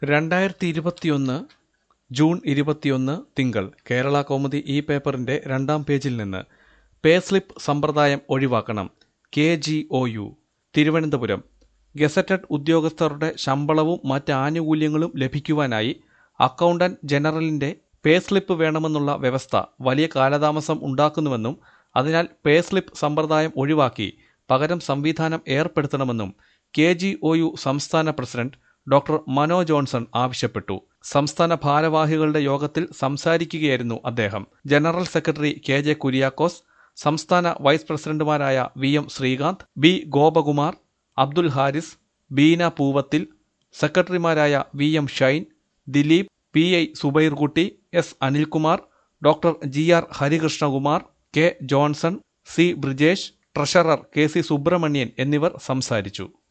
രണ്ടായിരത്തി ഇരുപത്തിയൊന്ന് ജൂൺ ഇരുപത്തിയൊന്ന് തിങ്കൾ കേരള കൗമുദി ഈ പേപ്പറിന്റെ രണ്ടാം പേജിൽ നിന്ന് പേ സ്ലിപ്പ് സമ്പ്രദായം ഒഴിവാക്കണം K G O U Thiruvananthapuram gazetted ഉദ്യോഗസ്ഥരുടെ ശമ്പളവും മറ്റ് ആനുകൂല്യങ്ങളും ലഭിക്കുവാനായി അക്കൗണ്ടന്റ് ജനറലിന്റെ പേ സ്ലിപ്പ് വേണമെന്നുള്ള വ്യവസ്ഥ വലിയ കാലതാമസം ഉണ്ടാക്കുന്നുവെന്നും അതിനാൽ പേ സ്ലിപ്പ് സമ്പ്രദായം ഒഴിവാക്കി പകരം സംവിധാനം ഏർപ്പെടുത്തണമെന്നും കെ ജി ഒ യു സംസ്ഥാന പ്രസിഡന്റ് ഡോക്ടർ മനോ ജോൺസൺ ആവശ്യപ്പെട്ടു സംസ്ഥാന ഭാരവാഹികളുടെ യോഗത്തിൽ സംസാരിക്കുകയായിരുന്നു അദ്ദേഹം general secretary K J Kuriakose സംസ്ഥാന വൈസ് പ്രസിഡന്റുമാരായ V M Sreekanth B Gopakumar Abdul Haris Beena Poovathil സെക്രട്ടറിമാരായ V M Shine Dileep P I Subairkutty S Anilkumar doctor G R Harikrishnakumar K Johnson C Brijesh treasurer K C Subrahmanian എന്നിവർ സംസാരിച്ചു